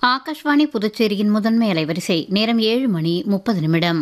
ஆகாஷ்வாணி புதுச்சேரியின் முதன்மை அலைவரிசை நேரம் ஏழு மணி முப்பது நிமிடம்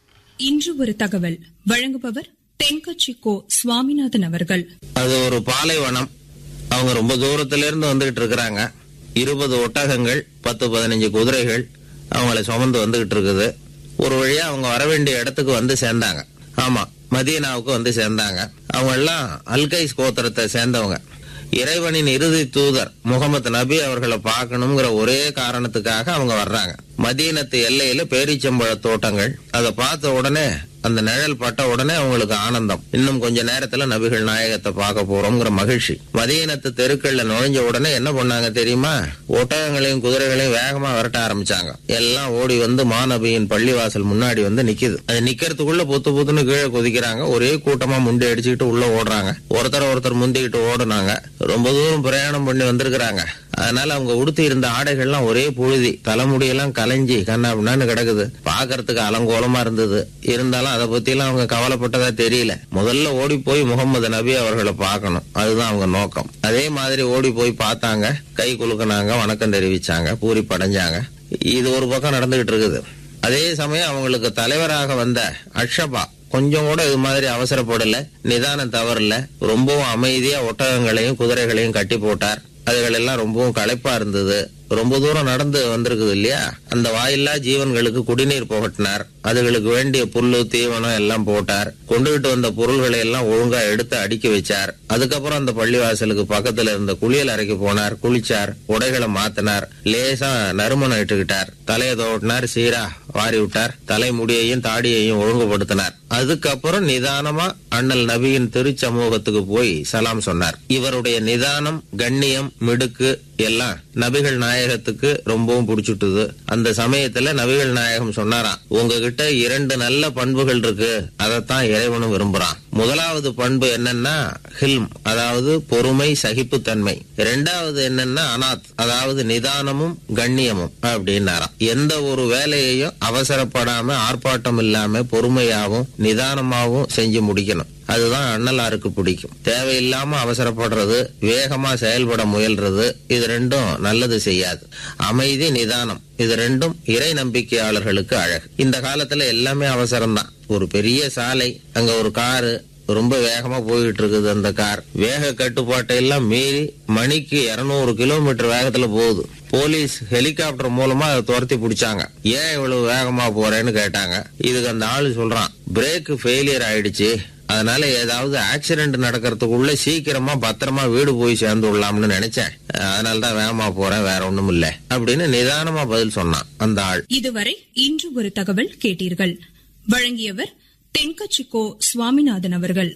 இன்று ஒரு தகவல் வழங்குபவர் தென்கட்சி கோ சுவாமிநாதன் அவர்கள் அது ஒரு பாலைவனம் அவங்க ரொம்ப தூரத்துல இருந்து வந்துகிட்டு இருக்கிறாங்க இருபது ஒட்டகங்கள் பத்து பதினஞ்சு குதிரைகள் அவங்கள சுமந்து வந்துகிட்டு இருக்குது ஒரு வழியா அவங்க வர வேண்டிய இடத்துக்கு வந்து சேர்ந்தாங்க ஆமா மதீனாவுக்கு வந்து சேர்ந்தாங்க அவங்க எல்லாம் அல்கைஸ் கோத்திரத்தை சேர்ந்தவங்க இறைவனின் இறுதி தூதர் முகமது நபி அவர்களை பார்க்கணுங்கிற ஒரே காரணத்துக்காக அவங்க வர்றாங்க மதீனத்து எல்லையில பேரிச்சம்பழ தோட்டங்கள் அதை பார்த்த உடனே அந்த நிழல் பட்ட உடனே அவங்களுக்கு ஆனந்தம் இன்னும் கொஞ்ச நேரத்துல நபிகள் நாயகத்தை பார்க்க போறோம்ங்கிற மகிழ்ச்சி மதியனத்து தெருக்கள்ல நுழைஞ்ச உடனே என்ன பண்ணாங்க தெரியுமா ஒட்டகங்களையும் குதிரைகளையும் வேகமா விரட்ட ஆரம்பிச்சாங்க எல்லாம் ஓடி வந்து மாநபியின் பள்ளிவாசல் முன்னாடி வந்து நிக்குது அது நிக்கிறதுக்குள்ள புத்து புத்துன்னு கீழே குதிக்கிறாங்க ஒரே கூட்டமா முண்டி அடிச்சுக்கிட்டு உள்ள ஓடுறாங்க ஒருத்தர் ஒருத்தர் முந்திக்கிட்டு ஓடுனாங்க ரொம்ப தூரம் பிரயாணம் பண்ணி வந்திருக்கிறாங்க அதனால அவங்க உடுத்தி இருந்த ஆடைகள்லாம் ஒரே புழுதி தலைமுடியெல்லாம் கலைஞ்சி கண்ணா பின்னான்னு கிடக்குது பாக்குறதுக்கு அலங்கோலமா இருந்தது இருந்தாலும் அதை பத்தி எல்லாம் அவங்க கவலைப்பட்டதா தெரியல முதல்ல ஓடி போய் முகமது நபி அவர்களை பார்க்கணும் அதுதான் அவங்க நோக்கம் அதே மாதிரி ஓடி போய் பார்த்தாங்க கை குலுக்குனாங்க வணக்கம் தெரிவிச்சாங்க பூரி படைஞ்சாங்க இது ஒரு பக்கம் நடந்துகிட்டு இருக்குது அதே சமயம் அவங்களுக்கு தலைவராக வந்த அக்ஷபா கொஞ்சம் கூட இது மாதிரி அவசரப்படல நிதானம் தவறல ரொம்பவும் அமைதியா ஒட்டகங்களையும் குதிரைகளையும் கட்டி போட்டார் அதுகள் எல்லாம் ரொம்பவும் களைப்பா இருந்தது ரொம்ப தூரம் நடந்து வந்திருக்குது இல்லையா அந்த வாயில்லா ஜீவன்களுக்கு குடிநீர் புகட்டினார் அதுகளுக்கு வேண்டிய புல்லு தீவனம் எல்லாம் போட்டார் கொண்டுகிட்டு வந்த பொருள்களை எல்லாம் ஒழுங்கா எடுத்து அடுக்கி வச்சார் அதுக்கப்புறம் அந்த பள்ளிவாசலுக்கு பக்கத்துல இருந்த குளியல் அறைக்கு போனார் குளிச்சார் உடைகளை மாத்தினார் லேசா நறுமணம் இட்டுக்கிட்டார் தலையை தோட்டினார் சீரா வாரி விட்டார் தலைமுடியையும் தாடியையும் ஒழுங்குபடுத்தினார் அதுக்கப்புறம் நிதானமா அண்ணல் நபியின் திருச்சமூகத்துக்கு போய் சலாம் சொன்னார் இவருடைய நிதானம் கண்ணியம் மிடுக்கு எல்லாம் நபிகள் நாயகத்துக்கு ரொம்பவும் பிடிச்சுட்டுது அந்த சமயத்துல நபிகள் நாயகம் சொன்னாராம் உங்ககிட்ட இரண்டு நல்ல பண்புகள் இருக்கு அதைத்தான் இறைவனும் விரும்புறான் முதலாவது பண்பு என்னன்னா ஹில்ம் அதாவது பொறுமை சகிப்புத்தன்மை இரண்டாவது என்னன்னா அனாத் அதாவது நிதானமும் கண்ணியமும் அப்படின்னாராம் எந்த ஒரு வேலையையும் அவசரப்படாம ஆர்ப்பாட்டம் இல்லாம பொறுமையாவும் நிதானமாவும் செஞ்சு முடிக்கணும் அதுதான் அண்ணலாருக்கு பிடிக்கும் தேவையில்லாம அவசரப்படுறது வேகமா செயல்பட முயல்றது இது ரெண்டும் நல்லது செய்யாது அமைதி நிதானம் இது ரெண்டும் இறை நம்பிக்கையாளர்களுக்கு அழகு இந்த காலத்துல எல்லாமே அவசரம்தான் ஒரு பெரிய சாலை அங்க ஒரு காரு ரொம்ப வேகமா போயிட்டு இருக்குது அந்த கார் வேக கட்டுப்பாட்டை எல்லாம் மீறி மணிக்கு இருநூறு கிலோமீட்டர் வேகத்துல போகுது போலீஸ் ஹெலிகாப்டர் மூலமா அதை துரத்தி பிடிச்சாங்க ஏன் இவ்வளவு வேகமா போறேன்னு கேட்டாங்க இதுக்கு அந்த ஆளு சொல்றான் பிரேக் ஃபெயிலியர் ஆயிடுச்சு அதனால ஏதாவது ஆக்சிடென்ட் நடக்கிறதுக்குள்ள சீக்கிரமா பத்திரமா வீடு போய் சேர்ந்து விடலாம்னு நினைச்சேன் அதனால தான் வேகமா போறேன் வேற ஒண்ணும் இல்ல அப்படின்னு நிதானமா பதில் சொன்னான் அந்த ஆள் இதுவரை இன்று ஒரு தகவல் கேட்டீர்கள் வழங்கியவர் தென்கட்சி கோ சுவாமிநாதன் அவர்கள்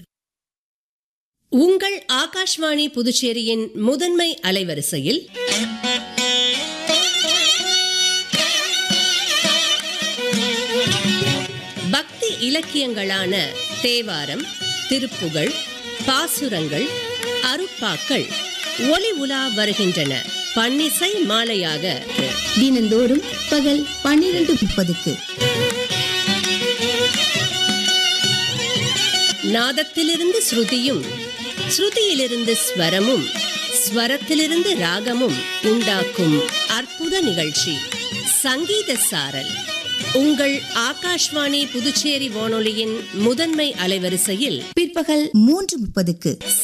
உங்கள் ஆகாஷ்வாணி புதுச்சேரியின் முதன்மை அலைவரிசையில் பக்தி இலக்கியங்களான தேவாரம் திருப்புகழ் பாசுரங்கள் அருப்பாக்கள் ஒலி உலா வருகின்றன பன்னிசை மாலையாக தினந்தோறும் பகல் பன்னிரண்டு முப்பதுக்கு நாதத்திலிருந்து ஸ்ருதியும் ஸ்ருதியிலிருந்து ஸ்வரமும் ஸ்வரத்திலிருந்து ராகமும் உண்டாக்கும் அற்புத நிகழ்ச்சி சங்கீத சாரல் உங்கள் ஆகாஷ்வாணி புதுச்சேரி வானொலியின் முதன்மை அலைவரிசையில் பிற்பகல் மூன்று முப்பதுக்கு